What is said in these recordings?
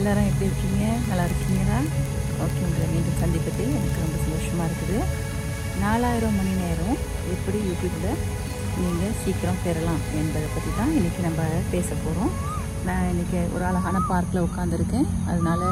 எல்லாரும் எப்படி இருக்கீங்க நல்லா இருக்கீங்களா ஓகே உங்களை மீண்டும் சந்திப்பதில் எனக்கு ரொம்ப சந்தோஷமாக இருக்குது நாலாயிரம் மணி நேரம் எப்படி யூடியூப்பில் நீங்கள் சீக்கிரம் பெறலாம் என்பதை பற்றி தான் இன்றைக்கி நம்ம பேச போகிறோம் நான் இன்றைக்கி ஒரு அழகான பார்க்கில் உட்காந்துருக்கேன் அதனால்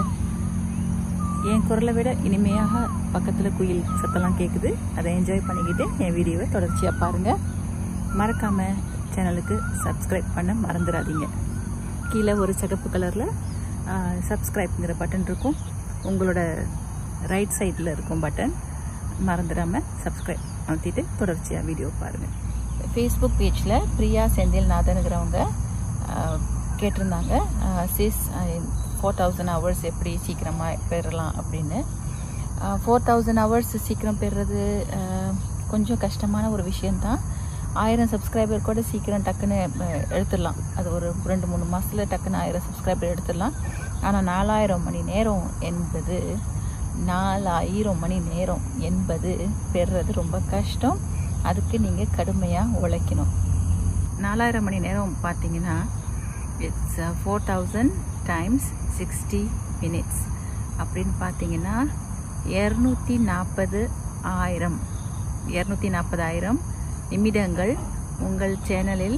என் குரலை விட இனிமையாக பக்கத்தில் குயில் சத்தம்லாம் கேட்குது அதை என்ஜாய் பண்ணிக்கிட்டு என் வீடியோவை தொடர்ச்சியாக பாருங்கள் மறக்காமல் சேனலுக்கு சப்ஸ்கிரைப் பண்ண மறந்துடாதீங்க கீழே ஒரு சிகப்பு கலரில் சப்ஸ்கிரைப்ங்கிற பட்டன் இருக்கும் உங்களோட ரைட் சைடில் இருக்கும் பட்டன் மறந்துடாமல் சப்ஸ்கிரைப் அழுத்திட்டு தொடர்ச்சியாக வீடியோ பாருங்கள் ஃபேஸ்புக் பேஜில் பிரியா செந்தில் நாதனுங்கிறவங்க கேட்டிருந்தாங்க சிஸ் ஃபோர் தௌசண்ட் ஹவர்ஸ் எப்படி சீக்கிரமாக பெறலாம் அப்படின்னு ஃபோர் தௌசண்ட் ஹவர்ஸ் சீக்கிரம் பெறுறது கொஞ்சம் கஷ்டமான ஒரு விஷயந்தான் ஆயிரம் சப்ஸ்கிரைபர் கூட சீக்கிரம் டக்குன்னு எடுத்துடலாம் அது ஒரு ரெண்டு மூணு மாதத்தில் டக்குன்னு ஆயிரம் சப்ஸ்கிரைபர் எடுத்துடலாம் ஆனால் நாலாயிரம் மணி நேரம் என்பது நாலாயிரம் மணி நேரம் என்பது பெறுறது ரொம்ப கஷ்டம் அதுக்கு நீங்கள் கடுமையாக உழைக்கணும் நாலாயிரம் மணி நேரம் பார்த்தீங்கன்னா it's four thousand times sixty minutes அப்படின்னு பார்த்தீங்கன்னா இரநூத்தி நாற்பது ஆயிரம் இரநூத்தி நாற்பதாயிரம் நிமிடங்கள் உங்கள் சேனலில்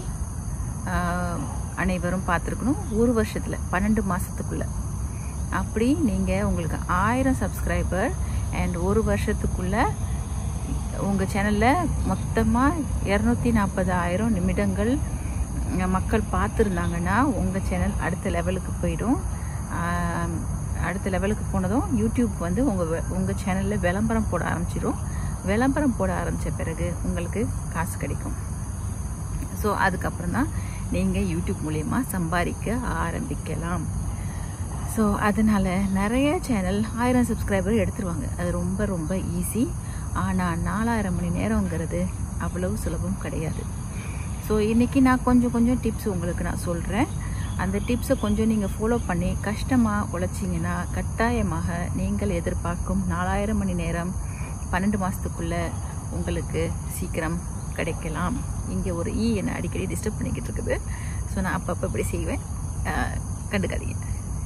அனைவரும் பார்த்துருக்கணும் ஒரு வருஷத்தில் பன்னெண்டு மாதத்துக்குள்ளே அப்படி நீங்கள் உங்களுக்கு ஆயிரம் சப்ஸ்கிரைபர் அண்ட் ஒரு வருஷத்துக்குள்ளே உங்கள் சேனலில் மொத்தமாக இரநூத்தி நாற்பதாயிரம் நிமிடங்கள் மக்கள் பார்த்துருந்தாங்கன்னா உங்கள் சேனல் அடுத்த லெவலுக்கு போயிடும் அடுத்த லெவலுக்கு போனதும் யூடியூப் வந்து உங்கள் உங்கள் சேனலில் விளம்பரம் போட ஆரம்பிச்சிடும் விளம்பரம் போட ஆரம்பித்த பிறகு உங்களுக்கு காசு கிடைக்கும் ஸோ அதுக்கப்புறம் தான் நீங்கள் யூடியூப் மூலயமா சம்பாதிக்க ஆரம்பிக்கலாம் ஸோ அதனால் நிறைய சேனல் ஆயிரம் சப்ஸ்கிரைபர் எடுத்துருவாங்க அது ரொம்ப ரொம்ப ஈஸி ஆனால் நாலாயிரம் மணி நேரங்கிறது அவ்வளவு சுலபம் கிடையாது ஸோ இன்றைக்கி நான் கொஞ்சம் கொஞ்சம் டிப்ஸ் உங்களுக்கு நான் சொல்கிறேன் அந்த டிப்ஸை கொஞ்சம் நீங்கள் ஃபாலோ பண்ணி கஷ்டமாக உழைச்சிங்கன்னா கட்டாயமாக நீங்கள் எதிர்பார்க்கும் நாலாயிரம் மணி நேரம் பன்னெண்டு மாதத்துக்குள்ளே உங்களுக்கு சீக்கிரம் கிடைக்கலாம் இங்கே ஒரு ஈ என்னை அடிக்கடி டிஸ்டர்ப் பண்ணிக்கிட்டு இருக்குது ஸோ நான் அப்பப்போ இப்படி செய்வேன் கண்டுக்காதீங்க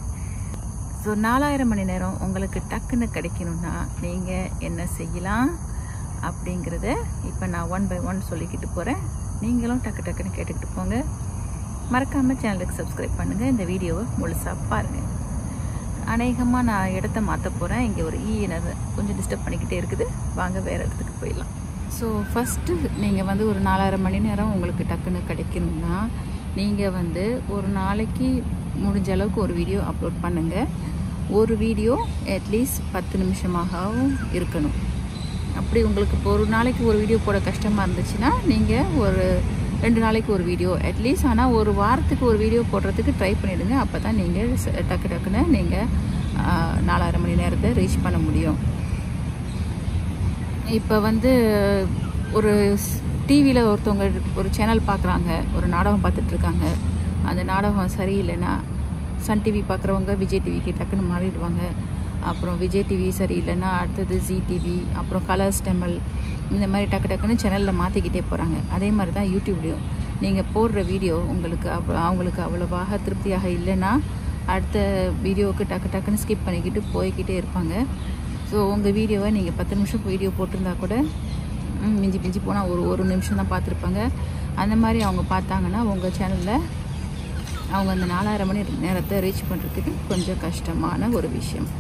ஸோ நாலாயிரம் மணி நேரம் உங்களுக்கு டக்குன்னு கிடைக்கணும்னா நீங்கள் என்ன செய்யலாம் அப்படிங்கிறத இப்போ நான் ஒன் பை ஒன் சொல்லிக்கிட்டு போகிறேன் நீங்களும் டக்கு டக்குன்னு கேட்டுக்கிட்டு போங்க மறக்காமல் சேனலுக்கு சப்ஸ்கிரைப் பண்ணுங்கள் இந்த வீடியோவை முழுசாக பாருங்கள் அநேகமாக நான் இடத்த மாற்ற போகிறேன் இங்கே ஒரு ஈ என்னது கொஞ்சம் டிஸ்டர்ப் பண்ணிக்கிட்டே இருக்குது வாங்க வேறு இடத்துக்கு போயிடலாம் ஸோ ஃபஸ்ட்டு நீங்கள் வந்து ஒரு நாலாயிரம் மணி நேரம் உங்களுக்கு டக்குன்னு கிடைக்கணும்னா நீங்கள் வந்து ஒரு நாளைக்கு முடிஞ்ச அளவுக்கு ஒரு வீடியோ அப்லோட் பண்ணுங்கள் ஒரு வீடியோ அட்லீஸ்ட் பத்து நிமிஷமாகவும் இருக்கணும் அப்படி உங்களுக்கு ஒரு நாளைக்கு ஒரு வீடியோ போட கஷ்டமாக இருந்துச்சுன்னா நீங்கள் ஒரு ரெண்டு நாளைக்கு ஒரு வீடியோ அட்லீஸ்ட் ஆனால் ஒரு வாரத்துக்கு ஒரு வீடியோ போடுறதுக்கு ட்ரை பண்ணிவிடுங்க அப்போ தான் நீங்கள் டக்கு டக்குன்னு நீங்கள் நாலாயிரம் மணி நேரத்தை ரீச் பண்ண முடியும் இப்போ வந்து ஒரு டிவியில் ஒருத்தவங்க ஒரு சேனல் பார்க்குறாங்க ஒரு நாடகம் பார்த்துட்ருக்காங்க அந்த நாடகம் சரியில்லைன்னா சன் டிவி பார்க்குறவங்க விஜய் டிவிக்கு டக்குன்னு மாறிடுவாங்க அப்புறம் விஜய் டிவி சரியில்லைன்னா அடுத்தது ஜி டிவி அப்புறம் கலர்ஸ் டெமல் இந்த மாதிரி டக்கு டக்குன்னு சேனலில் மாற்றிக்கிட்டே போகிறாங்க அதே மாதிரி தான் யூடியூப்லேயும் நீங்கள் போடுற வீடியோ உங்களுக்கு அவ் அவங்களுக்கு அவ்வளோவாக திருப்தியாக இல்லைன்னா அடுத்த வீடியோவுக்கு டக்கு டக்குன்னு ஸ்கிப் பண்ணிக்கிட்டு போய்கிட்டே இருப்பாங்க ஸோ உங்கள் வீடியோவை நீங்கள் பத்து நிமிஷம் வீடியோ போட்டிருந்தா கூட மிஞ்சி மிஞ்சி போனால் ஒரு ஒரு நிமிஷம் தான் பார்த்துருப்பாங்க அந்த மாதிரி அவங்க பார்த்தாங்கன்னா உங்கள் சேனலில் அவங்க அந்த நாலாயிரம் மணி நேரத்தை ரீச் பண்ணுறதுக்கு கொஞ்சம் கஷ்டமான ஒரு விஷயம்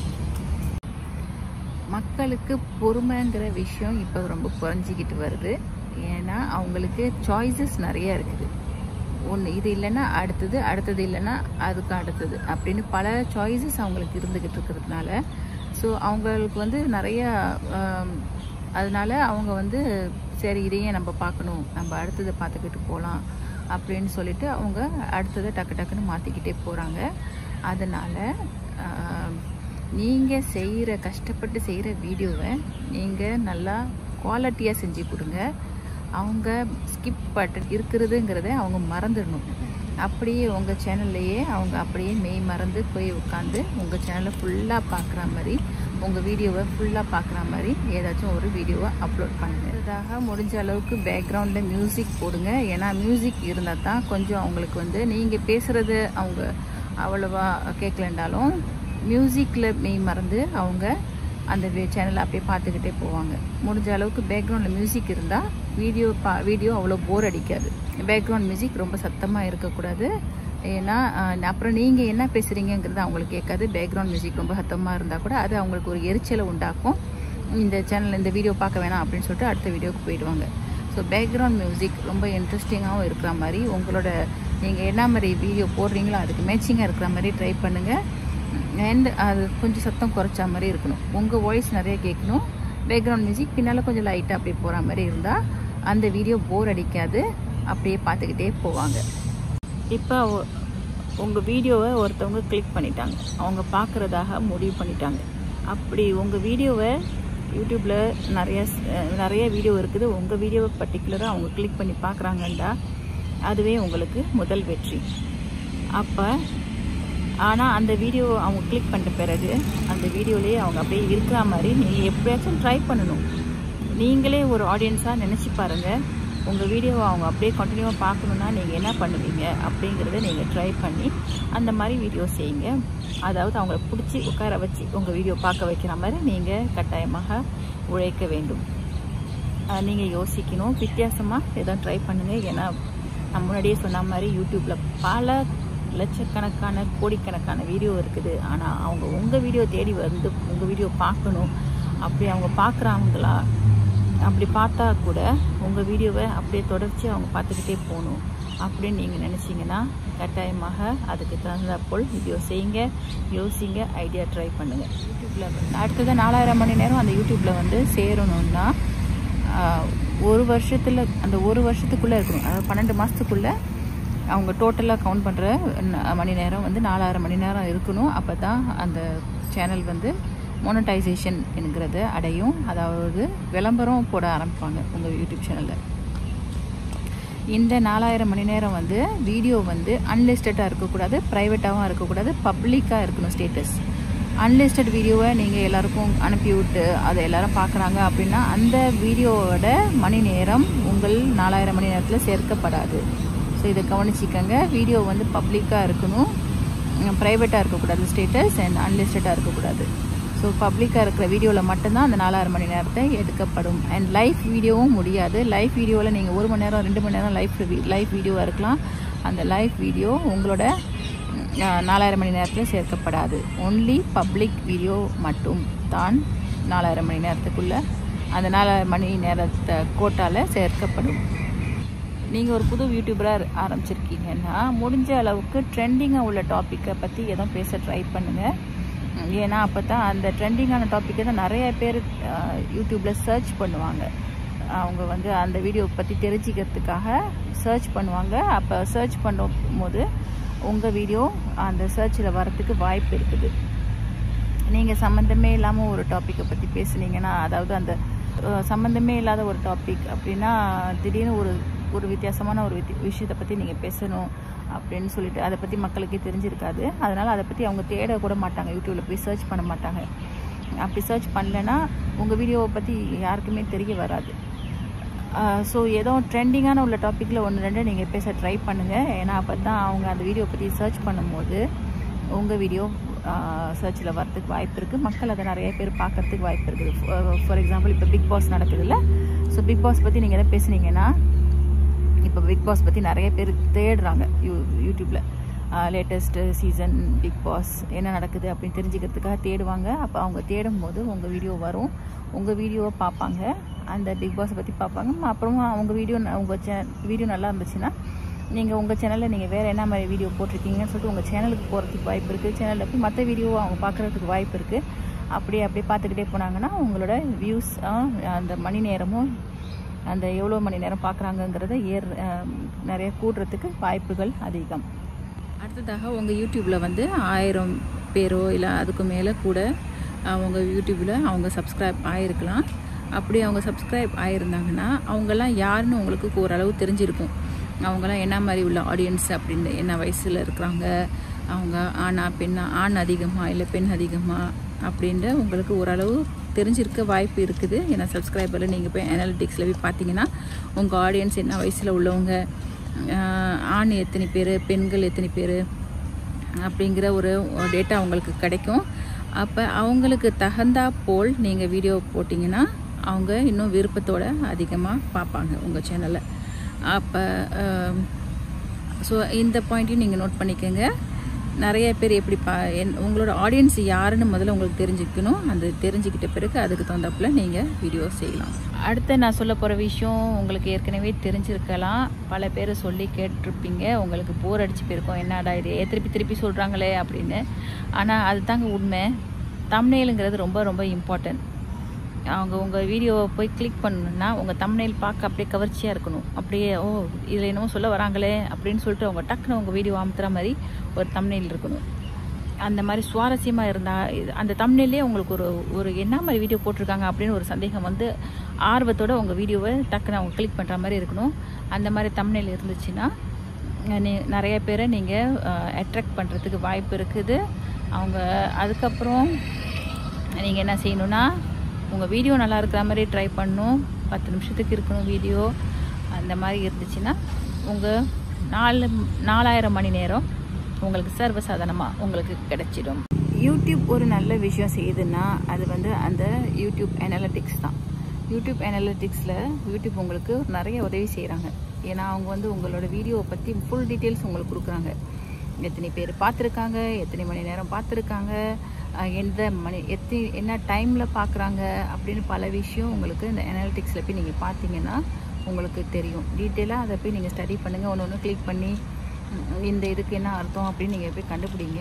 மக்களுக்கு பொறுமைங்கிற விஷயம் இப்போ ரொம்ப குறைஞ்சிக்கிட்டு வருது ஏன்னா அவங்களுக்கு சாய்ஸஸ் நிறைய இருக்குது ஒன்று இது இல்லைன்னா அடுத்தது அடுத்தது இல்லைன்னா அதுக்கு அடுத்தது அப்படின்னு பல சாய்ஸஸ் அவங்களுக்கு இருந்துக்கிட்டு இருக்கிறதுனால ஸோ அவங்களுக்கு வந்து நிறைய அதனால அவங்க வந்து சரி இதையே நம்ம பார்க்கணும் நம்ம அடுத்ததை பார்த்துக்கிட்டு போகலாம் அப்படின்னு சொல்லிட்டு அவங்க அடுத்ததை டக்கு டக்குன்னு மாற்றிக்கிட்டே போகிறாங்க அதனால் நீங்கள் செய்கிற கஷ்டப்பட்டு செய்கிற வீடியோவை நீங்கள் நல்லா குவாலிட்டியாக செஞ்சு கொடுங்க அவங்க ஸ்கிப் பட்டன் இருக்கிறதுங்கிறத அவங்க மறந்துடணும் அப்படியே உங்கள் சேனல்லையே அவங்க அப்படியே மெய் மறந்து போய் உட்காந்து உங்கள் சேனலை ஃபுல்லாக பார்க்குற மாதிரி உங்கள் வீடியோவை ஃபுல்லாக பார்க்குற மாதிரி ஏதாச்சும் ஒரு வீடியோவை அப்லோட் பண்ணுங்கள் இதாக முடிஞ்ச அளவுக்கு பேக்ரவுண்டில் மியூசிக் போடுங்க ஏன்னா மியூசிக் இருந்தால் தான் கொஞ்சம் அவங்களுக்கு வந்து நீங்கள் பேசுகிறது அவங்க அவ்வளோவா கேட்கலண்டாலும் மியூசிக்கில் மெய் மறந்து அவங்க அந்த சேனலை அப்படியே பார்த்துக்கிட்டே போவாங்க முடிஞ்ச அளவுக்கு பேக்ரவுண்டில் மியூசிக் இருந்தால் வீடியோ பா வீடியோ அவ்வளோ போர் அடிக்காது பேக்ரவுண்ட் மியூசிக் ரொம்ப சத்தமாக இருக்கக்கூடாது ஏன்னா அஹ், அப்புறம் நீங்கள் என்ன பேசுகிறீங்கிறது அவங்களுக்கு கேட்காது பேக்ரவுண்ட் மியூசிக் ரொம்ப சத்தமாக இருந்தால் கூட அது அவங்களுக்கு ஒரு எரிச்சலை உண்டாக்கும் இந்த சேனல் இந்த வீடியோ பார்க்க வேணாம் அப்படின்னு சொல்லிட்டு அடுத்த வீடியோவுக்கு போயிடுவாங்க ஸோ பேக்ரவுண்ட் மியூசிக் ரொம்ப இன்ட்ரெஸ்டிங்காகவும் இருக்கிற மாதிரி உங்களோட நீங்கள் என்ன மாதிரி வீடியோ போடுறீங்களோ அதுக்கு மேட்சிங்காக இருக்கிற மாதிரி ட்ரை பண்ணுங்கள் அண்ட் அது கொஞ்சம் சத்தம் குறைச்ச மாதிரி இருக்கணும் உங்கள் வாய்ஸ் நிறைய கேட்கணும் பேக்ரவுண்ட் மியூசிக் பின்னால் கொஞ்சம் லைட்டாக அப்படியே போகிற மாதிரி இருந்தால் அந்த வீடியோ போர் அடிக்காது அப்படியே பார்த்துக்கிட்டே போவாங்க இப்போ உங்கள் வீடியோவை ஒருத்தவங்க கிளிக் பண்ணிட்டாங்க அவங்க பார்க்குறதாக முடிவு பண்ணிட்டாங்க அப்படி உங்கள் வீடியோவை யூடியூப்பில் நிறைய ஸ்- அஹ் நிறைய வீடியோ இருக்குது உங்கள் வீடியோவை பர்டிகுலராக அவங்க கிளிக் பண்ணி பார்க்குறாங்கண்டா அதுவே உங்களுக்கு முதல் வெற்றி அப்போ ஆனால் அந்த வீடியோ அவங்க கிளிக் பண்ண பிறகு அந்த வீடியோலேயே அவங்க அப்படியே இருக்கிற மாதிரி நீங்கள் எப்படியாச்சும் ட்ரை பண்ணணும் நீங்களே ஒரு ஆடியன்ஸாக நினச்சி பாருங்கள் உங்கள் வீடியோவை அவங்க அப்படியே கண்டினியூவாக பார்க்கணுன்னா நீங்கள் என்ன பண்ணுவீங்க அப்படிங்கிறத நீங்கள் ட்ரை பண்ணி அந்த மாதிரி வீடியோ செய்யுங்க அதாவது அவங்கள பிடிச்சி உட்கார வச்சு உங்கள் வீடியோ பார்க்க வைக்கிற மாதிரி நீங்கள் கட்டாயமாக உழைக்க வேண்டும் நீங்கள் யோசிக்கணும் வித்தியாசமாக எதோ ட்ரை பண்ணுங்கள் ஏன்னா நான் முன்னாடியே சொன்ன மாதிரி யூடியூப்பில் பல லட்சக்கணக்கான கோடிக்கணக்கான வீடியோ இருக்குது ஆனால் அவங்க உங்கள் வீடியோ தேடி வந்து உங்கள் வீடியோ பார்க்கணும் அப்படி அவங்க பார்க்குறாங்களா அப்படி பார்த்தா கூட உங்கள் வீடியோவை அப்படியே தொடர்ச்சி அவங்க பார்த்துக்கிட்டே போகணும் அப்படின்னு நீங்கள் நினச்சிங்கன்னா கட்டாயமாக அதுக்கு தகுந்தாற்போல் வீடியோ செய்யுங்க யோசிங்க ஐடியா ட்ரை பண்ணுங்கள் யூடியூப்பில் அடுத்தது நாலாயிரம் மணி நேரம் அந்த யூடியூப்பில் வந்து சேரணும்னா ஆஹ், ஒரு வருஷத்தில் அந்த ஒரு வருஷத்துக்குள்ளே இருக்கணும் அதாவது பன்னெண்டு மாதத்துக்குள்ளே அவங்க டோட்டலாக கவுண்ட் பண்ணுற மணி நேரம் வந்து நாலாயிரம் மணி நேரம் இருக்கணும் அப்போ தான் அந்த சேனல் வந்து மோனடைசேஷன் என்கிறத அடையும் அதாவது விளம்பரம் போட ஆரம்பிப்பாங்க உங்கள் யூடியூப் சேனலில் இந்த நாலாயிரம் மணி நேரம் வந்து வீடியோ வந்து அன்லிஸ்டடாக இருக்கக்கூடாது ப்ரைவேட்டாகவும் இருக்கக்கூடாது பப்ளிக்காக இருக்கணும் ஸ்டேட்டஸ் அன்லிஸ்டட் வீடியோவை நீங்கள் எல்லாருக்கும் அனுப்பி விட்டு அதை எல்லாரும் பார்க்குறாங்க அப்படின்னா அந்த வீடியோவோட மணி நேரம் உங்கள் நாலாயிரம் மணி நேரத்தில் சேர்க்கப்படாது ஸோ இதை கவனிச்சிக்கங்க வீடியோ வந்து பப்ளிக்காக இருக்கணும் ப்ரைவேட்டாக இருக்கக்கூடாது ஸ்டேட்டஸ் அண்ட் அன்லிஸ்டடாக இருக்கக்கூடாது ஸோ பப்ளிக்காக இருக்கிற வீடியோவில் மட்டும்தான் அந்த நாலாயிரம் மணி நேரத்தை எடுக்கப்படும் அண்ட் லைவ் வீடியோவும் முடியாது லைவ் வீடியோவில் நீங்கள் ஒரு மணி நேரம் ரெண்டு மணி நேரம் லைவ் லைவ் வீடியோவாக இருக்கலாம் அந்த லைவ் வீடியோ உங்களோட அஹ், நாலாயிரம் மணி நேரத்தில் சேர்க்கப்படாது ஒன்லி பப்ளிக் வீடியோ மட்டும் தான் நாலாயிரம் மணி நேரத்துக்குள்ளே அந்த நாலாயிரம் மணி நேரத்தை கோட்டால சேர்க்கப்படும் நீங்கள் ஒரு புது யூடியூபராக ஆரம்பிச்சிருக்கீங்கன்னா முடிஞ்ச அளவுக்கு ட்ரெண்டிங்காக உள்ள டாப்பிக்கை பற்றி எதுவும் பேச ட்ரை பண்ணுங்கள் ஏன்னா அப்போ தான் அந்த ட்ரெண்டிங்கான டாப்பிக்கை தான் நிறைய பேர் யூடியூப்பில் சர்ச் பண்ணுவாங்க அவங்க வந்து அந்த வீடியோ பற்றி தெரிஞ்சுக்கிறதுக்காக சர்ச் பண்ணுவாங்க அப்போ சர்ச் பண்ணும்போது உங்கள் வீடியோ அந்த சர்ச்சில் வரத்துக்கு வாய்ப்பு இருக்குது நீங்கள் சம்மந்தமே இல்லாமல் ஒரு டாப்பிக்கை பற்றி பேசுனீங்கன்னா அதாவது அந்த அஹ், சம்மந்தமே இல்லாத ஒரு டாபிக் அப்படின்னா திடீர்னு ஒரு ஒரு வித்தியாசமான ஒரு வித்தி விஷயத்தை பற்றி நீங்கள் பேசணும் அப்படின்னு சொல்லிட்டு அதை பற்றி மக்களுக்கே தெரிஞ்சிருக்காது அதனால் அதை பற்றி அவங்க தேட கூட மாட்டாங்க யூடியூப்பில் போய் சர்ச் பண்ண மாட்டாங்க அப்படி சர்ச் பண்ணலைன்னா உங்கள் வீடியோவை பற்றி யாருக்குமே தெரிய வராது ஸோ ஏதோ ட்ரெண்டிங்கான உள்ள டாப்பிக்கில் ஒன்று ரெண்டு நீங்கள் பேச ட்ரை பண்ணுங்கள் ஏன்னா அப்போ தான் அவங்க அந்த வீடியோ பற்றி சர்ச் பண்ணும்போது உங்கள் வீடியோ சர்ச்சில் வரதுக்கு வாய்ப்பு இருக்குது மக்கள் அதை நிறைய பேர் பார்க்கறதுக்கு வாய்ப்பு இருக்குது ஃபார் எக்ஸாம்பிள் இப்போ பிக் பாஸ் நடக்குதுல்ல ஸோ பிக் பாஸ் பற்றி நீங்கள் எதாவது பேசுனீங்கன்னா இப்போ பிக் பாஸ் பற்றி நிறைய பேர் தேடுறாங்க யூ யூடியூப்பில் லேட்டஸ்ட்டு சீசன் பிக் பாஸ் என்ன நடக்குது அப்படின்னு தெரிஞ்சுக்கிறதுக்காக தேடுவாங்க அப்போ அவங்க தேடும் போது உங்கள் வீடியோ வரும் உங்கள் வீடியோவை பார்ப்பாங்க அந்த பிக் பாஸை பற்றி பார்ப்பாங்க அப்புறமா அவங்க வீடியோ உங்கள் சே வீடியோ நல்லா இருந்துச்சுன்னா நீங்கள் உங்கள் சேனலில் நீங்கள் வேறு என்ன மாதிரி வீடியோ போட்டிருக்கீங்கன்னு சொல்லிட்டு உங்கள் சேனலுக்கு போகிறதுக்கு வாய்ப்பு இருக்குது சேனலில் போய் மற்ற வீடியோவை அவங்க பார்க்குறதுக்கு வாய்ப்பு இருக்குது அப்படியே அப்படியே பார்த்துக்கிட்டே போனாங்கன்னா உங்களோட வியூஸ் அந்த மணி நேரமும் அந்த எவ்வளோ மணி நேரம் பார்க்குறாங்கங்கிறத ஏர் அஹ், நிறைய கூடுறதுக்கு வாய்ப்புகள் அதிகம் அடுத்ததாக உங்கள் யூடியூப்பில் வந்து ஆயிரம் பேரோ இல்லை அதுக்கு மேலே கூட அவங்க யூடியூப்பில் அவங்க சப்ஸ்கிரைப் ஆகிருக்கலாம் அப்படி அவங்க சப்ஸ்கிரைப் ஆகிருந்தாங்கன்னா அவங்கெல்லாம் யாருன்னு உங்களுக்கு ஓரளவு தெரிஞ்சிருக்கும் அவங்கெல்லாம் என்ன மாதிரி உள்ள ஆடியன்ஸ் அப்படின்னு என்ன வயசில் இருக்கிறாங்க அவங்க ஆணா பெண்ணா ஆண் அதிகமாக இல்லை பெண் அதிகமாக அப்படின்ற உங்களுக்கு ஓரளவு தெரிஞ்சிருக்க வாய்ப்பு இருக்குது ஏன்னா சப்ஸ்கிரைபரில் நீங்கள் போய் அனாலிட்டிக்ஸில் போய் பார்த்தீங்கன்னா உங்கள் ஆடியன்ஸ் என்ன வயசில் உள்ளவங்க ஆஹ் ஆண் எத்தனை பேர் பெண்கள் எத்தனை பேர் அப்படிங்கிற ஒரு டேட்டா உங்களுக்கு கிடைக்கும் அப்போ அவங்களுக்கு தகுந்தா போல் நீங்கள் வீடியோ போட்டிங்கன்னா அவங்க இன்னும் விருப்பத்தோட அதிகமாக பார்ப்பாங்க உங்கள் சேனலை அப்போ ஸோ இந்த பாயிண்ட்டையும் நீங்கள் நோட் பண்ணிக்கோங்க நிறைய பேர் எப்படி பா என் உங்களோட ஆடியன்ஸ் யாருன்னு முதல்ல உங்களுக்கு தெரிஞ்சுக்கணும் அந்த தெரிஞ்சுக்கிட்ட பிறகு அதுக்கு தகுந்தாப்புல நீங்கள் வீடியோ செய்யலாம் அடுத்து நான் சொல்ல போகிற விஷயம் உங்களுக்கு ஏற்கனவே தெரிஞ்சிருக்கலாம் பல பேர் சொல்லி கேட்டிருப்பீங்க உங்களுக்கு போர் அடிச்சு போயிருக்கோம் என்னடா இது ஏன் திருப்பி திருப்பி சொல்கிறாங்களே அப்படின்னு ஆனால் அதுதாங்க உண்மை தம்னேலுங்கிறது ரொம்ப ரொம்ப இம்பார்ட்டன்ட் அவங்க உங்கள் வீடியோவை போய் கிளிக் பண்ணணுன்னா உங்கள் தம்னைல் பார்க்க அப்படியே கவர்ச்சியாக இருக்கணும் அப்படியே ஓ இதில் என்னமோ சொல்ல வராங்களே அப்படின்னு சொல்லிட்டு அவங்க டக்குன்னு உங்கள் வீடியோ அமுத்துற மாதிரி ஒரு தம்னைல் இருக்கணும் அந்த மாதிரி சுவாரஸ்யமாக இருந்தால் அந்த தம்னையிலே உங்களுக்கு ஒரு ஒரு என்ன மாதிரி வீடியோ போட்டிருக்காங்க அப்படின்னு ஒரு சந்தேகம் வந்து ஆர்வத்தோட உங்கள் வீடியோவை டக்குன்னு அவங்க கிளிக் பண்ணுற மாதிரி இருக்கணும் அந்த மாதிரி தம்னைல் இருந்துச்சுன்னா நீ நிறைய பேரை நீங்கள் அட்ராக்ட் பண்ணுறதுக்கு வாய்ப்பு இருக்குது அவங்க அதுக்கப்புறம் நீங்கள் என்ன செய்யணுன்னா உங்கள் வீடியோ நல்லா இருக்கிற மாதிரி ட்ரை பண்ணணும் பத்து நிமிஷத்துக்கு இருக்கணும் வீடியோ அந்த மாதிரி இருந்துச்சுன்னா உங்கள் நாலு நாலாயிரம் மணி நேரம் உங்களுக்கு சர்வசாதாரணமாக உங்களுக்கு கிடைச்சிடும் யூடியூப் ஒரு நல்ல விஷயம் செய்யுதுன்னா அது வந்து அந்த யூடியூப் அனாலிட்டிக்ஸ் தான் யூடியூப் அனாலிட்டிக்ஸில் யூடியூப் உங்களுக்கு நிறைய உதவி செய்கிறாங்க ஏன்னா அவங்க வந்து உங்களோட வீடியோவை பற்றி ஃபுல் டீட்டெயில்ஸ் உங்களுக்கு கொடுக்குறாங்க எத்தனை பேர் பார்த்துருக்காங்க எத்தனை மணி நேரம் பார்த்துருக்காங்க எந்த மணி எத்தி என்ன டைமில் பார்க்குறாங்க அப்படின்னு பல விஷயம் உங்களுக்கு இந்த அனாலிட்டிக்ஸில் போய் நீங்கள் பார்த்தீங்கன்னா உங்களுக்கு தெரியும் டீட்டெயிலாக அதை போய் நீங்கள் ஸ்டடி பண்ணுங்கள் ஒன்று ஒன்று கிளிக் பண்ணி இந்த இதுக்கு என்ன அர்த்தம் அப்படின்னு நீங்கள் போய் கண்டுபிடிங்க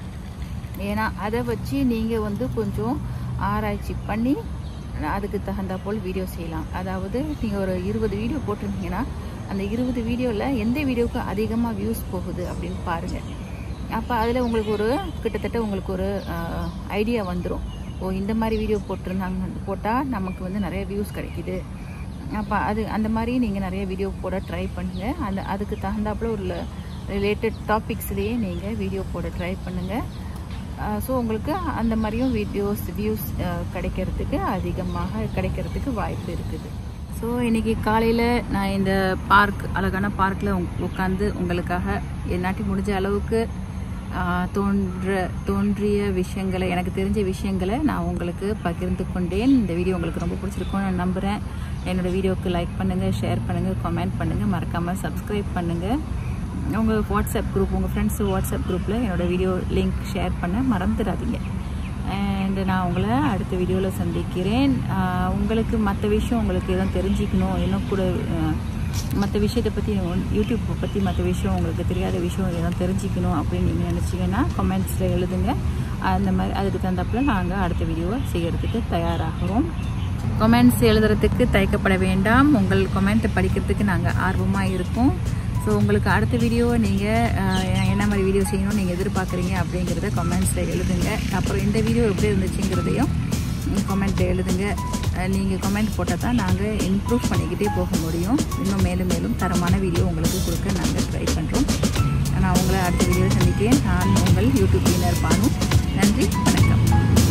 ஏன்னா அதை வச்சு நீங்கள் வந்து கொஞ்சம் ஆராய்ச்சி பண்ணி அதுக்கு தகுந்த போல் வீடியோ செய்யலாம் அதாவது நீங்கள் ஒரு இருபது வீடியோ போட்டிருந்தீங்கன்னா அந்த இருபது வீடியோவில் எந்த வீடியோவுக்கு அதிகமாக வியூஸ் போகுது அப்படின்னு பாருங்கள் அப்போ அதில் உங்களுக்கு ஒரு கிட்டத்தட்ட உங்களுக்கு ஒரு ஐடியா வந்துடும் ஓ இந்த மாதிரி வீடியோ போட்டிருந்தாங்க போட்டால் நமக்கு வந்து நிறைய வியூஸ் கிடைக்கிது அப்போ அது அந்த மாதிரி நீங்கள் நிறைய வீடியோ போட ட்ரை பண்ணுங்கள் அந்த அதுக்கு தகுந்தாப்புல உள்ள ரிலேட்டட் டாபிக்ஸ்லேயே நீங்கள் வீடியோ போட ட்ரை பண்ணுங்கள் ஸோ உங்களுக்கு அந்த மாதிரியும் வீடியோஸ் வியூஸ் கிடைக்கிறதுக்கு அதிகமாக கிடைக்கிறதுக்கு வாய்ப்பு இருக்குது ஸோ இன்றைக்கி காலையில் நான் இந்த பார்க் அழகான பார்க்கில் உட்காந்து உங்களுக்காக என்னாட்டி முடிஞ்ச அளவுக்கு தோன்ற தோன்றிய விஷயங்களை எனக்கு தெரிஞ்ச விஷயங்களை நான் உங்களுக்கு பகிர்ந்து கொண்டேன் இந்த வீடியோ உங்களுக்கு ரொம்ப பிடிச்சிருக்கும்னு நான் நம்புகிறேன் என்னோடய வீடியோவுக்கு லைக் பண்ணுங்கள் ஷேர் பண்ணுங்கள் கமெண்ட் பண்ணுங்கள் மறக்காமல் சப்ஸ்கிரைப் பண்ணுங்கள் உங்கள் வாட்ஸ்அப் குரூப் உங்கள் ஃப்ரெண்ட்ஸு வாட்ஸ்அப் குரூப்பில் என்னோடய வீடியோ லிங்க் ஷேர் பண்ண மறந்துடாதீங்க அண்ட் நான் உங்களை அடுத்த வீடியோவில் சந்திக்கிறேன் உங்களுக்கு மற்ற விஷயம் உங்களுக்கு எதுவும் தெரிஞ்சிக்கணும் இன்னும் கூட மற்ற விஷயத்தை பற்றி யூடியூப் பற்றி மற்ற விஷயம் உங்களுக்கு தெரியாத விஷயம் எதுவும் தெரிஞ்சிக்கணும் அப்படின்னு நீங்கள் நினச்சிங்கன்னா கமெண்ட்ஸில் எழுதுங்க அந்த மாதிரி அதுக்கு தகுந்தப்பில் நாங்கள் அடுத்த வீடியோவை செய்கிறதுக்கு தயாராகிறோம் கமெண்ட்ஸ் எழுதுறதுக்கு தயக்கப்பட வேண்டாம் உங்கள் கமெண்ட்டை படிக்கிறதுக்கு நாங்கள் ஆர்வமாக இருக்கோம் ஸோ உங்களுக்கு அடுத்த வீடியோவை நீங்கள் என்ன மாதிரி வீடியோ செய்யணும்னு நீங்கள் எதிர்பார்க்குறீங்க அப்படிங்கிறத கமெண்ட்ஸில் எழுதுங்க அப்புறம் இந்த வீடியோ எப்படி இருந்துச்சுங்கிறதையும் கமெண்ட்டில் எழுதுங்க நீங்கள் கமெண்ட் போட்டால் தான் நாங்கள் இம்ப்ரூவ் பண்ணிக்கிட்டே போக முடியும் இன்னும் மேலும் மேலும் தரமான வீடியோ உங்களுக்கு கொடுக்க நாங்கள் ட்ரை பண்ணுறோம் நான் உங்களை அடுத்த வீடியோவில் சந்திக்கிறேன் நான் உங்கள் யூடியூப் வீனர் பானு நன்றி வணக்கம்